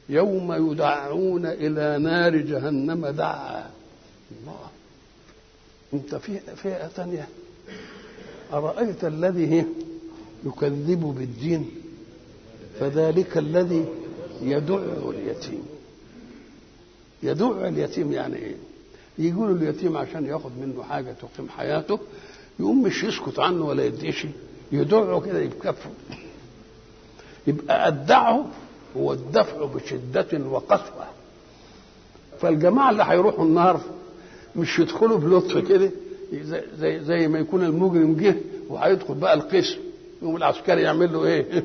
يوم يدعون إلى نار جهنم دعا الله أنت في فئة ثانية أرأيت الذي يكذب بالدين فذلك الذي يدع اليتيم يدع اليتيم يعني ايه يقولوا اليتيم عشان ياخد منه حاجة تقيم حياته يقوم مش يسكت عنه ولا يديش يدعه كده يكفه يبقى الدعه هو الدفع بشدة وقسوة فالجماعة اللي هيروحوا النار مش يدخلوا بلطف كده زي, زي, زي ما يكون المجرم جه وهيدخل بقى القسم يقوم العسكري يعمل له ايه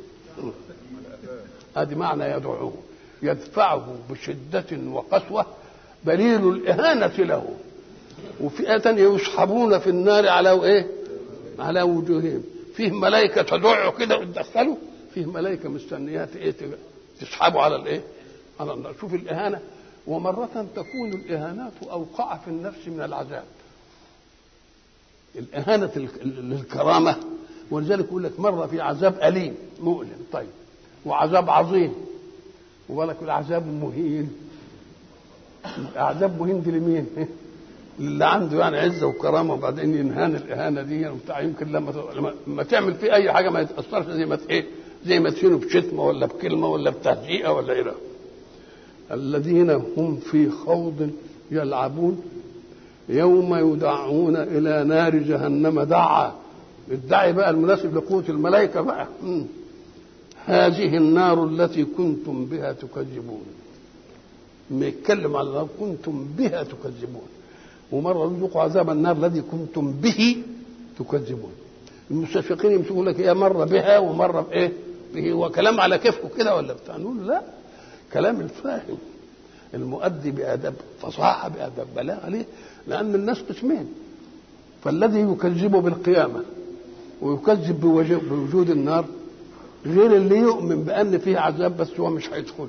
هذه معنى يدعوه يدفعه بشدة وقسوة دليل الإهانة له وفئة يسحبون في النار على ايه؟ على وجوههم فيه ملائكة تدعوا كده وتدخلوا فيه ملائكة مستنيات ايه تسحبوا على الايه؟ على النار شوف الإهانة ومرة تكون الإهانات أوقع في النفس من العذاب الإهانة للكرامة ولذلك يقول لك مرة في عذاب أليم مؤلم طيب وعذاب عظيم وبالك العذاب مهين عذاب مهين دي لمين؟ اللي عنده يعني عزه وكرامه وبعدين ينهان الاهانه دي وبتاع يمكن لما لما تعمل فيه اي حاجه ما يتاثرش زي ما ايه زي ما تهينه بشتمه ولا بكلمه ولا بتهزيئه ولا ايه الذين هم في خوض يلعبون يوم يدعون الى نار جهنم دعا الدعي بقى المناسب لقوه الملائكه بقى م. هذه النار التي كنتم بها تكذبون ما يتكلم على النار كنتم بها تكذبون ومرة يذوقوا عذاب النار الذي كنتم به تكذبون المستشرقين يمسكوا لك يا مرة بها ومرة بإيه به هو كلام على كيفكم كده ولا بتاع نقول لا كلام الفاهم المؤدي بأدب فصاحة بأدب بلاغة ليه؟ لأن الناس قسمين فالذي يكذب بالقيامة ويكذب بوجود النار غير اللي يؤمن بأن فيه عذاب بس هو مش هيدخله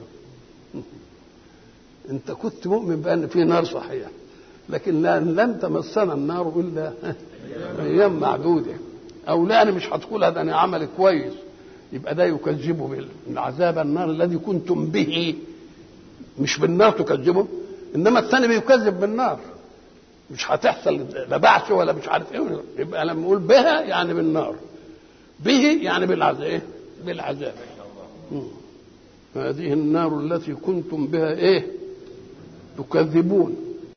انت كنت مؤمن بأن فيه نار صحيح لكن لن تمسنا النار إلا أيام معدودة أو لا أنا مش هدخلها ده أنا عمل كويس يبقى ده يكذبه بالعذاب النار الذي كنتم به مش بالنار تكذبه انما الثاني بيكذب بالنار مش هتحصل لا بعث ولا مش عارف ايه يبقى لما نقول بها يعني بالنار به يعني بالعذاب ايه بالعذاب هذه النار التي كنتم بها ايه تكذبون